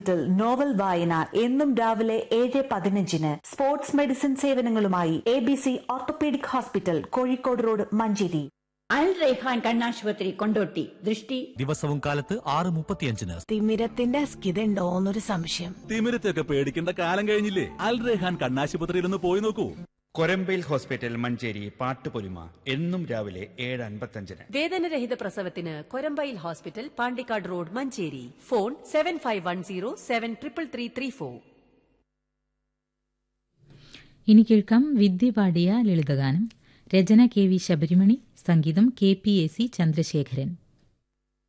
novel വായന എന്നും രാവിലെ ഏഴ് പതിനഞ്ചിന് സ്പോർട്സ് മെഡിസിൻ സേവനങ്ങളുമായി A B C orthopaedic hospital Kozhikode road Manjeri Al Raihan കണ്ണാശുപത്രി കൊണ്ടോട്ടി ദൃഷ്ടി ദിവസവും കാലത്ത് ആറ് മുപ്പത്തിയഞ്ചിന് തിമിരത്തിന്റെ അസ്കിതയുണ്ടോന്നൊരു സംശയം തിമിരത്തൊക്കെ പേടിക്കേണ്ട കാലം കഴിഞ്ഞില്ലേ അൽ റെഹാൻ കണ്ണാശുപത്രിയിൽ ഒന്ന് പോയി നോക്കൂ കൊരമ്പയിൽ ഹോസ്പിറ്റൽ മഞ്ചേരി പാട്ടുപൊലിമ എന്നും രാവിലെ ഏഴ് അൻപത്തഞ്ചിന് വേദനരഹിത പ്രസവത്തിന് Korambayil hospital Pandikkad road Manjeri phone seven five one zero seven triple three three four ഇനി കേൾക്കാം വിദ്യ പാടിയ ലളിതഗാനം രചന കെ വി ശബരിമണി സംഗീതം K P A C Chandrasekharan